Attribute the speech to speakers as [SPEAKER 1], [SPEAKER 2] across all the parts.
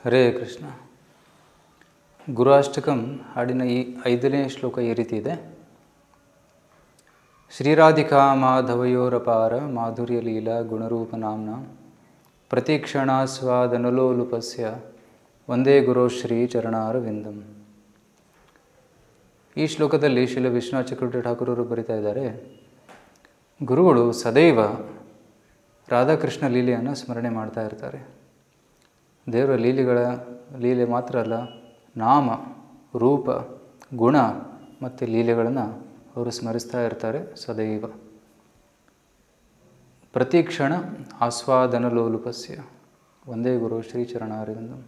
[SPEAKER 1] ಹರೇ ಕೃಷ್ಣ ಗುರುರಾಷ್ಟಕಂ ಹಾಡಿನ ಈ ಐದನೇ ಶ್ಲೋಕ ಈ ರೀತಿ ಇದೆ ಶ್ರೀರಾಧಿಕಾ ಮಾಧವಯೋರಪಾರ ಮಾಧುರ್ಯ ಲೀಲಾ ಗುಣರೂಪ ನಾಮ್ನ ಪ್ರತಿಕ್ಷಣಾಸ್ವಾದನಲೋಲುಪಸ್ಯ ಒಂದೇ ಗುರು ಶ್ರೀ ಚರಣಾರವಿಂದಂ ಈ ಶ್ಲೋಕದಲ್ಲಿ ಶಿಲ ವಿಶ್ವನಾಥ ಚಕ್ರವರ್ತಿ ಠಾಕೂರರು ಬರಿತಾ ಇದ್ದಾರೆ ಗುರುಗಳು ಸದೈವ ರಾಧಾಕೃಷ್ಣ ಲೀಲೆಯನ್ನು ಸ್ಮರಣೆ ಮಾಡ್ತಾ ಇರ್ತಾರೆ ದೇವರ ಲೀಲೆಗಳ ಲೀಲೆ ಮಾತ್ರ ಅಲ್ಲ ನಾಮ ರೂಪ ಗುಣ ಮತ್ತು ಲೀಲೆಗಳನ್ನು ಅವರು ಸ್ಮರಿಸ್ತಾ ಇರ್ತಾರೆ ಸದೈವ ಪ್ರತಿ ಕ್ಷಣ ಆಸ್ವಾದನ ಲೋಲುಪಸ್ಯ ಒಂದೇ ಗುರು ಶ್ರೀಚರಣಾರವಿಂದಂ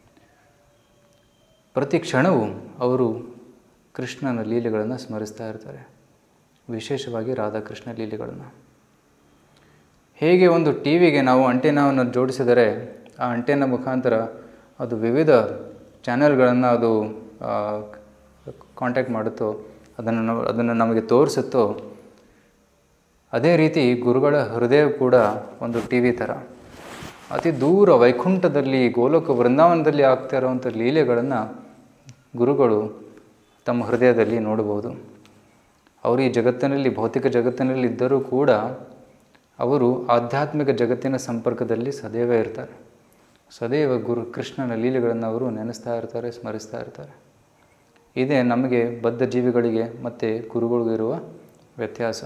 [SPEAKER 1] ಪ್ರತಿ ಕ್ಷಣವೂ ಅವರು ಕೃಷ್ಣನ ಲೀಲೆಗಳನ್ನು ಸ್ಮರಿಸ್ತಾ ಇರ್ತಾರೆ ವಿಶೇಷವಾಗಿ ರಾಧಾಕೃಷ್ಣ ಲೀಲೆಗಳನ್ನು ಹೇಗೆ ಒಂದು ಟಿ ವಿಗೆ ನಾವು ಅಂಟೆನಾವನ್ನು ಜೋಡಿಸಿದರೆ ಆ ಅಂಟೆನ ಮುಖಾಂತರ ಅದು ವಿವಿಧ ಚಾನೆಲ್ಗಳನ್ನು ಅದು ಕಾಂಟ್ಯಾಕ್ಟ್ ಮಾಡುತ್ತೋ ಅದನ್ನು ನಾವು ಅದನ್ನು ನಮಗೆ ತೋರಿಸುತ್ತೋ ಅದೇ ರೀತಿ ಗುರುಗಳ ಹೃದಯ ಕೂಡ ಒಂದು ಟಿ ವಿ ಥರ ಅತಿ ದೂರ ವೈಕುಂಠದಲ್ಲಿ ಗೋಲೋಕ ವೃಂದಾವನದಲ್ಲಿ ಆಗ್ತಾ ಇರುವಂಥ ಲೀಲೆಗಳನ್ನು ಗುರುಗಳು ತಮ್ಮ ಹೃದಯದಲ್ಲಿ ನೋಡಬಹುದು ಅವರು ಈ ಜಗತ್ತಿನಲ್ಲಿ ಭೌತಿಕ ಜಗತ್ತಿನಲ್ಲಿ ಇದ್ದರೂ ಕೂಡ ಅವರು ಆಧ್ಯಾತ್ಮಿಕ ಜಗತ್ತಿನ ಸಂಪರ್ಕದಲ್ಲಿ ಸದೈವ ಇರ್ತಾರೆ ಸದೈವ ಗುರು ಕೃಷ್ಣನ ಲೀಲೆಗಳನ್ನು ಅವರು ನೆನೆಸ್ತಾ ಇರ್ತಾರೆ ಸ್ಮರಿಸ್ತಾ ಇರ್ತಾರೆ ಇದೇ ನಮಗೆ ಬದ್ಧ ಜೀವಿಗಳಿಗೆ ಮತ್ತು ಗುರುಗಳಿಗಿರುವ ವ್ಯತ್ಯಾಸ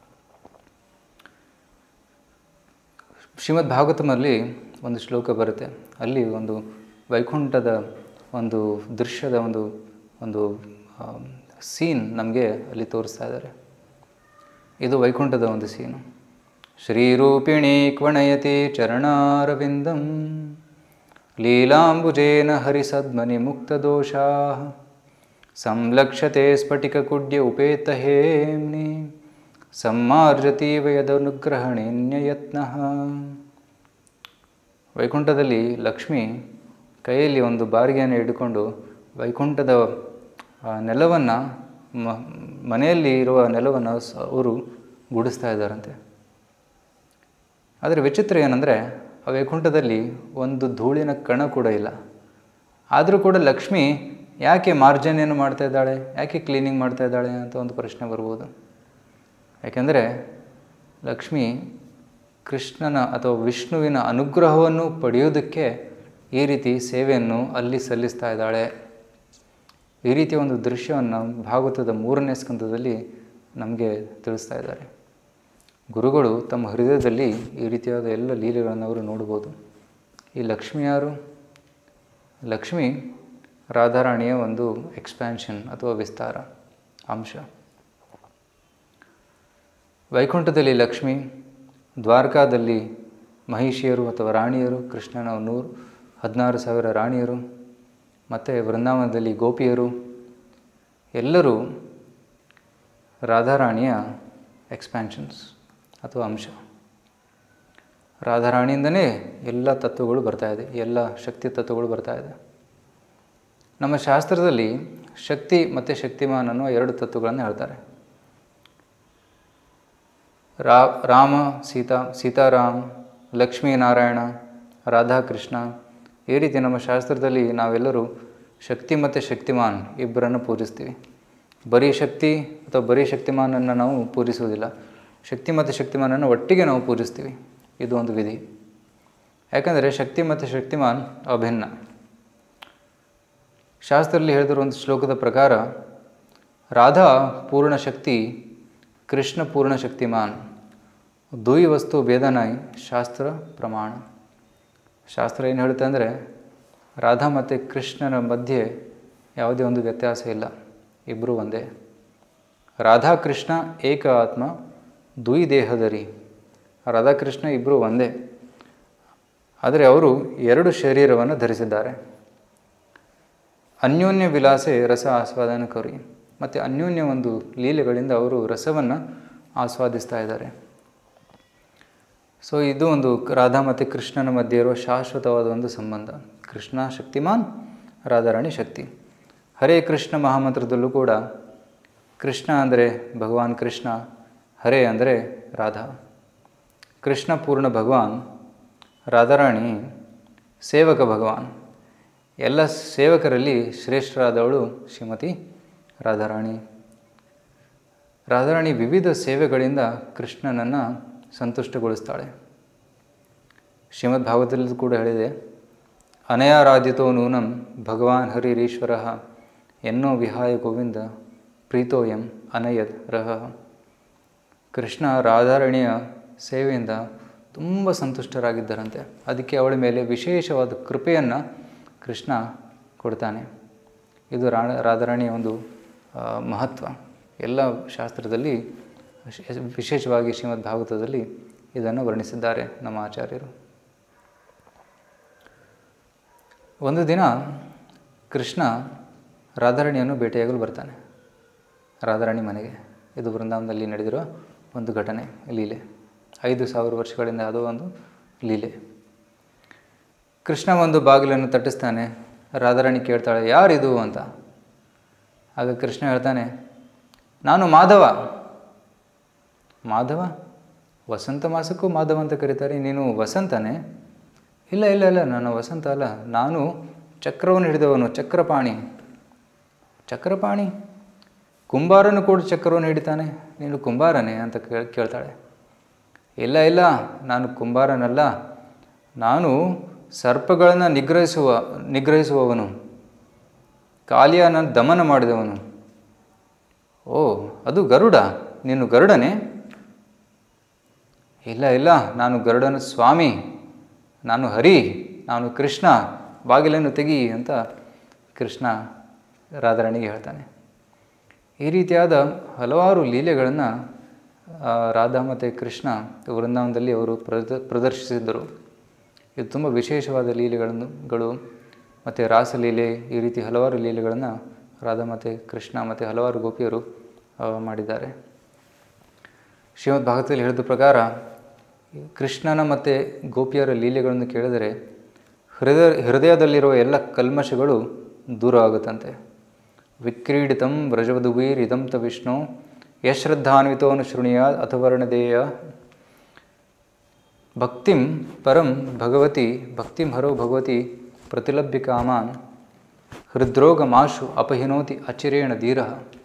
[SPEAKER 1] ಶ್ರೀಮದ್ ಭಾಗವತಮಲ್ಲಿ ಒಂದು ಶ್ಲೋಕ ಬರುತ್ತೆ ಅಲ್ಲಿ ಒಂದು ವೈಕುಂಠದ ಒಂದು ದೃಶ್ಯದ ಒಂದು ಒಂದು ಸೀನ್ ನಮಗೆ ಅಲ್ಲಿ ತೋರಿಸ್ತಾ ಇದ್ದಾರೆ ಇದು ವೈಕುಂಠದ ಒಂದು ಸೀನು ಶ್ರೀರೂಪಿಣಿ ಕ್ವಣಯತಿ ಚರಣಾರವಿಂದಂ ಲೀಲಾಂಬುಜೇನ ಹರಿಸದ್ಮನಿ ಮುಕ್ತದೋಷಾ ಸಂಲಕ್ಷತೆ ಸ್ಫಟಿಕಕುಡ್ಯ ಉಪೇತಹೇಮ್ನಿ ಸಮ್ಮಾರ್ಜತೀವ ಯದನುಗ್ರಹಣೇನ್ಯಯತ್ನ ವೈಕುಂಠದಲ್ಲಿ ಲಕ್ಷ್ಮಿ ಕೈಯಲ್ಲಿ ಒಂದು ಬಾರಿಗೆಯನ್ನು ಹಿಡ್ಕೊಂಡು ವೈಕುಂಠದ ನೆಲವನ್ನು ಮ ಮನೆಯಲ್ಲಿ ಇರುವ ನೆಲವನ್ನು ಅವರು ಗುಡಿಸ್ತಾ ಇದ್ದಾರಂತೆ ಆದರೆ ವಿಚಿತ್ರ ಏನಂದರೆ ಆ ವೈಕುಂಠದಲ್ಲಿ ಒಂದು ಧೂಳಿನ ಕಣ ಕೂಡ ಇಲ್ಲ ಆದರೂ ಕೂಡ ಲಕ್ಷ್ಮಿ ಯಾಕೆ ಮಾರ್ಜನೆಯನ್ನು ಮಾಡ್ತಾ ಇದ್ದಾಳೆ ಯಾಕೆ ಕ್ಲೀನಿಂಗ್ ಮಾಡ್ತಾ ಇದ್ದಾಳೆ ಅಂತ ಒಂದು ಪ್ರಶ್ನೆ ಬರ್ಬೋದು ಯಾಕೆಂದರೆ ಲಕ್ಷ್ಮಿ ಕೃಷ್ಣನ ಅಥವಾ ವಿಷ್ಣುವಿನ ಅನುಗ್ರಹವನ್ನು ಪಡೆಯೋದಕ್ಕೆ ಈ ರೀತಿ ಸೇವೆಯನ್ನು ಅಲ್ಲಿ ಸಲ್ಲಿಸ್ತಾ ಇದ್ದಾಳೆ ಈ ರೀತಿಯ ಒಂದು ದೃಶ್ಯವನ್ನು ಭಾಗವತದ ಮೂರನೇ ಸ್ಕಂದದಲ್ಲಿ ನಮಗೆ ತಿಳಿಸ್ತಾ ಇದ್ದಾರೆ ಗುರುಗಳು ತಮ್ಮ ಹೃದಯದಲ್ಲಿ ಈ ರೀತಿಯಾದ ಎಲ್ಲ ಲೀಲೆಗಳನ್ನು ಅವರು ನೋಡ್ಬೋದು ಈ ಲಕ್ಷ್ಮಿ ಯಾರು ಲಕ್ಷ್ಮಿ ರಾಧಾರಾಣಿಯ ಒಂದು ಎಕ್ಸ್ಪ್ಯಾನ್ಷನ್ ಅಥವಾ ವಿಸ್ತಾರ ಅಂಶ ವೈಕುಂಠದಲ್ಲಿ ಲಕ್ಷ್ಮಿ ದ್ವಾರಕಾದಲ್ಲಿ ಮಹಿಷಿಯರು ಅಥವಾ ರಾಣಿಯರು ಕೃಷ್ಣನ ನೂರು ಹದಿನಾರು ಸಾವಿರ ರಾಣಿಯರು ಮತ್ತು ವೃಂದಾವನದಲ್ಲಿ ಗೋಪಿಯರು ಎಲ್ಲರೂ ರಾಧಾರಾಣಿಯ ಎಕ್ಸ್ಪ್ಯಾನ್ಷನ್ಸ್ ಅಥವಾ ಅಂಶ ರಾಧಾರಾಣಿಯಿಂದನೇ ಎಲ್ಲ ತತ್ವಗಳು ಬರ್ತಾಯಿದೆ ಎಲ್ಲ ಶಕ್ತಿ ತತ್ವಗಳು ಬರ್ತಾಯಿದೆ ನಮ್ಮ ಶಾಸ್ತ್ರದಲ್ಲಿ ಶಕ್ತಿ ಮತ್ತು ಶಕ್ತಿಮಾನ್ ಅನ್ನುವ ಎರಡು ತತ್ವಗಳನ್ನು ಹೇಳ್ತಾರೆ ರಾ ರಾಮ ಸೀತಾ ಸೀತಾರಾಮ್ ಲಕ್ಷ್ಮೀನಾರಾಯಣ ರಾಧಾಕೃಷ್ಣ ಈ ರೀತಿ ನಮ್ಮ ಶಾಸ್ತ್ರದಲ್ಲಿ ನಾವೆಲ್ಲರೂ ಶಕ್ತಿ ಮತ್ತು ಶಕ್ತಿಮಾನ್ ಇಬ್ಬರನ್ನು ಪೂಜಿಸ್ತೀವಿ ಬರೀ ಶಕ್ತಿ ಅಥವಾ ಬರೀ ಶಕ್ತಿಮಾನನ್ನು ನಾವು ಪೂಜಿಸುವುದಿಲ್ಲ ಶಕ್ತಿ ಮತ್ತು ಶಕ್ತಿಮಾನನ್ನು ಒಟ್ಟಿಗೆ ನಾವು ಪೂಜಿಸ್ತೀವಿ ಇದು ಒಂದು ವಿಧಿ ಯಾಕಂದರೆ ಶಕ್ತಿ ಮತ್ತು ಶಕ್ತಿಮಾನ್ ಅಭಿನ್ನ ಶಾಸ್ತ್ರದಲ್ಲಿ ಹೇಳಿದಿರೋ ಒಂದು ಶ್ಲೋಕದ ಪ್ರಕಾರ ರಾಧಾ ಪೂರ್ಣ ಶಕ್ತಿ ಕೃಷ್ಣ ಪೂರ್ಣ ಶಕ್ತಿಮಾನ್ ದುಯಿ ವಸ್ತು ಭೇದನಾಯಿ ಶಾಸ್ತ್ರ ಪ್ರಮಾಣ ಶಾಸ್ತ್ರ ಏನು ಹೇಳುತ್ತೆ ಅಂದರೆ ರಾಧಾ ಮತ್ತು ಕೃಷ್ಣನ ಮಧ್ಯೆ ಯಾವುದೇ ಒಂದು ವ್ಯತ್ಯಾಸ ಇಲ್ಲ ಇಬ್ಬರೂ ಒಂದೇ ರಾಧಾ ಕೃಷ್ಣ ಏಕ ಆತ್ಮ ದುಯಿ ದೇಹದರಿ ರಾಧಾಕೃಷ್ಣ ಇಬ್ಬರು ಒಂದೇ ಆದರೆ ಅವರು ಎರಡು ಶರೀರವನ್ನು ಧರಿಸಿದ್ದಾರೆ ಅನ್ಯೋನ್ಯ ವಿಲಾಸೆ ರಸ ಆಸ್ವಾದನ ಕರಿ ಮತ್ತು ಅನ್ಯೋನ್ಯ ಒಂದು ಲೀಲೆಗಳಿಂದ ಅವರು ರಸವನ್ನು ಆಸ್ವಾದಿಸ್ತಾ ಇದ್ದಾರೆ ಸೊ ಇದು ಒಂದು ರಾಧಾ ಮತ್ತು ಕೃಷ್ಣನ ಮಧ್ಯೆ ಇರುವ ಶಾಶ್ವತವಾದ ಒಂದು ಸಂಬಂಧ ಕೃಷ್ಣ ಶಕ್ತಿಮಾನ್ ರಾಧಾರಾಣಿ ಶಕ್ತಿ ಹರೇ ಕೃಷ್ಣ ಮಹಾಮಂತ್ರದಲ್ಲೂ ಕೂಡ ಕೃಷ್ಣ ಅಂದರೆ ಭಗವಾನ್ ಕೃಷ್ಣ ಹರೇ ಅಂದರೆ ರಾಧಾ ಕೃಷ್ಣ ಪೂರ್ಣ ಭಗವಾನ್ ರಾಧಾರಾಣಿ ಸೇವಕ ಭಗವಾನ್ ಎಲ್ಲ ಸೇವಕರಲ್ಲಿ ಶ್ರೇಷ್ಠರಾದವಳು ಶ್ರೀಮತಿ ರಾಧಾರಾಣಿ ರಾಧಾರಾಣಿ ವಿವಿಧ ಸೇವೆಗಳಿಂದ ಕೃಷ್ಣನನ್ನು ಸಂತುಷ್ಟಗೊಳಿಸ್ತಾಳೆ ಶ್ರೀಮದ್ ಭಾಗವತದಲ್ಲಿ ಕೂಡ ಹೇಳಿದೆ ಅನಯಾರಾಧಿತೋ ನೂನಂ ಭಗವಾನ್ ಹರಿರೀಶ್ವರ ಎನ್ನೋ ವಿಹಾಯ ಗೋವಿಂದ ಪ್ರೀತೋಯಂ ಅನಯದ್ ರಹ ಕೃಷ್ಣ ರಾಧಾರಣಿಯ ಸೇವೆಯಿಂದ ತುಂಬ ಸಂತುಷ್ಟರಾಗಿದ್ದರಂತೆ ಅದಕ್ಕೆ ಅವಳ ಮೇಲೆ ವಿಶೇಷವಾದ ಕೃಪೆಯನ್ನು ಕೃಷ್ಣ ಕೊಡ್ತಾನೆ ಇದು ರಾ ರಾಧಾರಾಣಿಯ ಒಂದು ಆ, ಮಹತ್ವ ಎಲ್ಲ ಶಾಸ್ತ್ರದಲ್ಲಿ ವಿಶೇಷ- ವಿಶೇಷವಾಗಿ ಶ್ರೀಮದ್ ಭಾಗವತದಲ್ಲಿ ಇದನ್ನು ವರ್ಣಿಸಿದ್ದಾರೆ ನಮ್ಮ ಆಚಾರ್ಯರು ಒಂದು ದಿನ ಕೃಷ್ಣ ರಾಧಾರಾಣಿಯನ್ನು ಭೇಟಿಯಾಗಲು ಬರ್ತಾನೆ ರಾಧಾರಾಣಿ ಮನೆಗೆ ಇದು ಬೃಂದಾವನದಲ್ಲಿ ನಡೆದಿರುವ ಒಂದು ಘಟನೆ ಲೀಲೆ ಐದು ಸಾವಿರ ವರ್ಷಗಳಿಂದ ಅದು ಒಂದು ಲೀಲೆ ಕೃಷ್ಣ ಒಂದು ಬಾಗಿಲನ್ನು ತಟ್ಟಿಸ್ತಾನೆ ರಾಧಾರಾಣಿ ಕೇಳ್ತಾಳೆ ಯಾರಿದು ಅಂತ ಆಗ ಕೃಷ್ಣ ಹೇಳ್ತಾನೆ ನಾನು ಮಾಧವ ಮಾಧವ ವಸಂತ ಮಾಸಕ್ಕೂ ಮಾಧವ ಅಂತ ಕರೀತಾರೆ ನೀನು ವಸಂತನೇ ಇಲ್ಲ ಇಲ್ಲ ಇಲ್ಲ ನಾನು ವಸಂತ ಅಲ್ಲ ನಾನು ಚಕ್ರವನ್ನು ಹಿಡಿದವನು ಚಕ್ರಪಾಣಿ ಚಕ್ರಪಾಣಿ ಕುಂಬಾರನು ಕೂಡ ಚಕ್ರವನ್ನು ಹಿಡಿತಾನೆ ನೀನು ಕುಂಬಾರನೇ ಅಂತ ಕೇಳ್ ಕೇಳ್ತಾಳೆ ಇಲ್ಲ ಇಲ್ಲ ನಾನು ಕುಂಬಾರನಲ್ಲ ನಾನು ಸರ್ಪಗಳನ್ನು ನಿಗ್ರಹಿಸುವ ನಿಗ್ರಹಿಸುವವನು ಕಾಲಿಯನ ದಮನ ಮಾಡಿದವನು ಓ ಅದು ಗರುಡ ನೀನು ಗರುಡನೇ ಇಲ್ಲ ಇಲ್ಲ ನಾನು ಗರುಡನ ಸ್ವಾಮಿ ನಾನು ಹರಿ ನಾನು ಕೃಷ್ಣ ಬಾಗಿಲನ್ನು ತೆಗಿ ಅಂತ ಕೃಷ್ಣ ರಾಧಾರಾಣಿಗೆ ಹೇಳ್ತಾನೆ ಈ ರೀತಿಯಾದ ಹಲವಾರು ಲೀಲೆಗಳನ್ನು ರಾಧಾ ಮತ್ತು ಕೃಷ್ಣ ವೃಂದಾವನದಲ್ಲಿ ಅವರು ಪ್ರದ ಪ್ರದರ್ಶಿಸಿದ್ದರು ಇದು ತುಂಬ ವಿಶೇಷವಾದ ಲೀಲೆಗಳನ್ನು ಗಳು ಮತ್ತು ರಾಸಲೀಲೆ ಈ ರೀತಿ ಹಲವಾರು ಲೀಲೆಗಳನ್ನು ರಾಧಾ ಮತ್ತು ಕೃಷ್ಣ ಮತ್ತು ಹಲವಾರು ಗೋಪಿಯರು ಆ, ಮಾಡಿದ್ದಾರೆ ಶ್ರೀಮದ್ ಭಾಗವತದಲ್ಲಿ ಹೇಳಿದ ಪ್ರಕಾರ ಈ ಕೃಷ್ಣನ ಮತ್ತು ಗೋಪಿಯರ ಲೀಲೆಗಳನ್ನು ಕೇಳಿದರೆ ಹೃದಯ ಹೃದಯದಲ್ಲಿರುವ ಎಲ್ಲ ಕಲ್ಮಶಗಳು ದೂರ ಆಗುತ್ತಂತೆ ವಿಕ್ರೀಡಿತಂ ವ್ರಜವಧುವೀರಿದಂ ತ ವಿಷ್ಣು ಯಶ್ರದ್ಧಾನ್ವಿತೋನು ಶೃಣಿಯ ಅಥವರ್ಣದೇಯ ಭಕ್ತಿಂ ಪರಂ ಭಗವತಿ ಭಕ್ತಿಂ ಹರೋ ಭಗವತಿ ಪ್ರತಿಲಭ್ಯ ಕಾಮಾನ್ ಹೃದ್ರೋಗಮಾಶು ಅಪಹಿನೋತಿ ಅಚಿರೇಣ ಧೀರ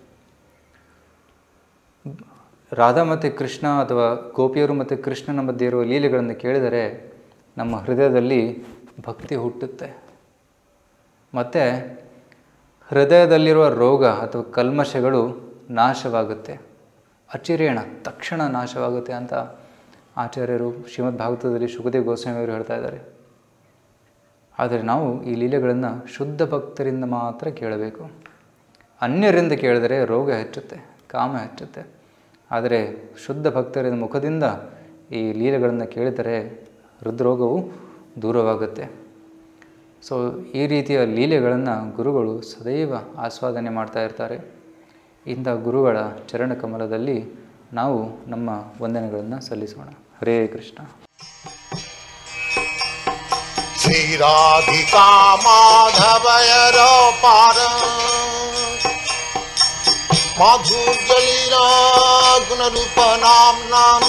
[SPEAKER 1] ರಾಧಾ ಮತ್ತು ಕೃಷ್ಣ ಅಥವಾ ಗೋಪಿಯರು ಮತ್ತು ಕೃಷ್ಣನ ಮಧ್ಯೆ ಇರುವ ಲೀಲೆಗಳನ್ನು ಕೇಳಿದರೆ ನಮ್ಮ ಹೃದಯದಲ್ಲಿ ಭಕ್ತಿ ಹುಟ್ಟುತ್ತೆ ಮತ್ತು ಹೃದಯದಲ್ಲಿರುವ ರೋಗ ಅಥವಾ ಕಲ್ಮಶಗಳು ನಾಶವಾಗುತ್ತೆ ಅಚಿರೇಣ ತಕ್ಷಣ ನಾಶವಾಗುತ್ತೆ ಅಂತ ಆಚಾರ್ಯರು ಶ್ರೀಮದ್ ಭಾಗವತದಲ್ಲಿ ಶುಕದೇವ್ ಗೋಸ್ವಾಮಿಯವರು ಹೇಳ್ತಾ ಇದ್ದಾರೆ ಆದರೆ ನಾವು ಈ ಲೀಲೆಗಳನ್ನು ಶುದ್ಧ ಭಕ್ತರಿಂದ ಮಾತ್ರ ಕೇಳಬೇಕು ಅನ್ಯರಿಂದ ಕೇಳಿದರೆ ರೋಗ ಹೆಚ್ಚುತ್ತೆ ಕಾಮ ಹೆಚ್ಚುತ್ತೆ ಆದರೆ ಶುದ್ಧ ಭಕ್ತರ ಮುಖದಿಂದ ಈ ಲೀಲೆಗಳನ್ನು ಕೇಳಿದರೆ ಹೃದ್ರೋಗವು ದೂರವಾಗುತ್ತೆ ಸೊ ಈ ರೀತಿಯ ಲೀಲೆಗಳನ್ನು ಗುರುಗಳು ಸದೈವ ಆಸ್ವಾದನೆ ಮಾಡ್ತಾ ಇರ್ತಾರೆ ಇಂಥ ಗುರುಗಳ ಚರಣ ಕಮಲದಲ್ಲಿ ನಾವು ನಮ್ಮ ವಂದನೆಗಳನ್ನು ಸಲ್ಲಿಸೋಣ ಹರೇ ಕೃಷ್ಣ
[SPEAKER 2] श्रीराधिका माधवयर पार माधुर्यलीलाग्नरूप नाम्नाम्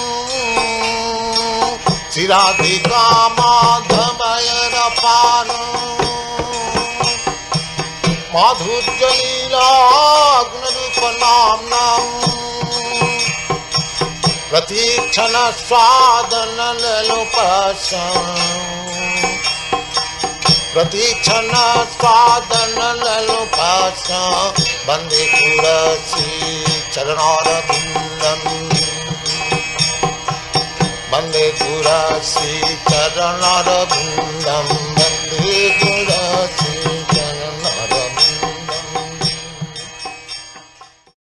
[SPEAKER 2] श्रीराधिका माधवयर पार माधुर्यलीलाग्नरूप नाम्नाम् प्रतीक्षण स्वादन लोपस प्रतीक्षण स्वादन लोपस वन्दे तुलसी चरणारविन्दम् वन्दे तुलसी चरणारविन्दम् वन्दे